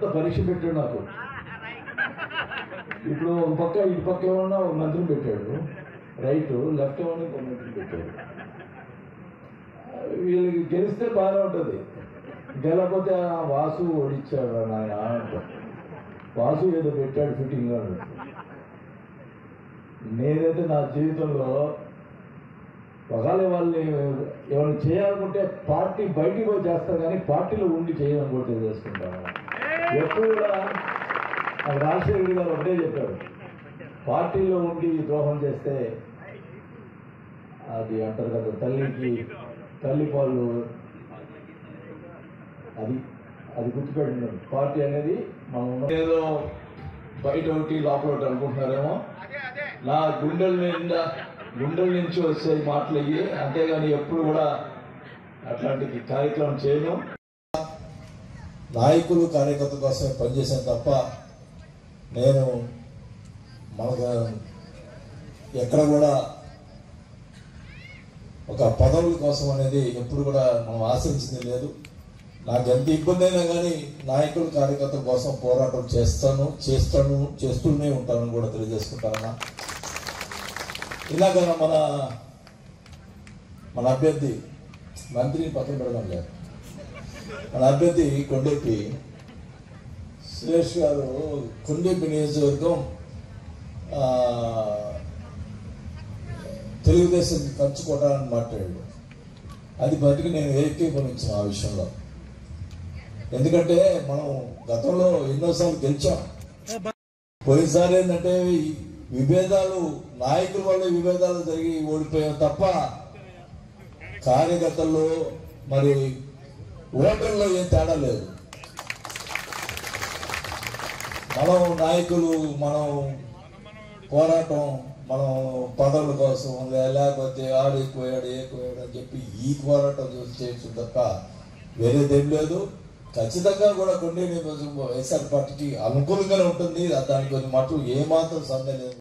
పరీక్ష పెట్టాడు నాకు ఇప్పుడు ఒక పక్క ఇటు పక్క ఏమన్నా ఒక మంత్రిని పెట్టాడు రైట్ లెఫ్ట్ ఏమన్నా ఇంకో మంత్రిని పెట్టాడు వీళ్ళకి గెలిస్తే బాగానే ఉంటుంది గెలకపోతే ఆ వాసు ఓడిచ్చాడు నాయన అంటారు. వాసు ఏదో పెట్టాడు ఫిట్టింగ్ అన్నట్టు నేనైతే నా జీవితంలో ఒకవేళ వాళ్ళని ఏమైనా చేయాలనుకుంటే పార్టీ బయటికి పోయి చేస్తారు కానీ పార్టీలో ఉండి చేయాలనుకుంటే చేసుకుంటాను ఎప్పుడు కూడా నాకు రాజశేఖర రెడ్డి గారు ఒకటే చెప్పారు పార్టీలో ఉండి ద్రోహం చేస్తే అది అంటారు కదా తల్లికి తల్లి పాలు అది అది గుర్తుపెట్టున్నాడు పార్టీ అనేది మనం ఉన్న- ఏదో బయట ఒకటి లోపల ఒకటి అనుకుంటున్నారేమో నా గుండెల నిండా గుండెల నుంచి వచ్చే మాటలు ఇవి అంతేగాని ఎప్పుడు కూడా అట్లాంటి కార్యక్రమం చేయను నాయకులు కార్యకర్తల కోసమే పనిచేశాను తప్ప నేను మనకు ఎక్కడ కూడా ఒక పదవుల కోసం అనేది ఎప్పుడు కూడా మనం ఆశించింది లేదు నాకు ఎంత ఇబ్బంది అయినా కానీ నాయకులు కార్యకర్తల కోసం పోరాటం చేస్తాను చేస్తాను చేస్తూనే ఉంటానని కూడా తెలియజేసుకుంటానన్నా ఇలాగ మన మన అభ్యర్థి మంత్రిని పక్కన పెడదాం లేదు మన అభ్యర్థి కొండెప్పి సురేష్ గారు కొండెప్పి నియోజకవర్గం ఆ, తెలుగుదేశం పంచుకోవడానికి మాట్లాడాడు అది బతికి నేను ఏకీభవించిన ఆ విషయంలో ఎందుకంటే మనం గతంలో ఎన్నోసార్లు గెలిచాం పోయినసారి ఏంటంటే ఈ విభేదాలు నాయకుల వల్ల విభేదాలు జరిగి ఓడిపోయాం తప్ప కార్యకర్తల్లో మరి ఓటర్లో ఏం తేడా లేదు మనం నాయకులు మనం పోరాటం మనం పదవుల కోసం లే- లేకపోతే ఆడు ఎక్కువయాడు ఎక్కువయాడు అని చెప్పి ఈ పోరాటం చూసి చేయొచ్చు తప్ప వేరేదేం లేదు ఖచ్చితంగా కూడా కొన్ని వైఎస్ఆర్ పార్టీకి అనుకూలంగానే ఉంటుంది దానికి కొన్ని మాటలు ఏమాత్రం సందేహం లేదు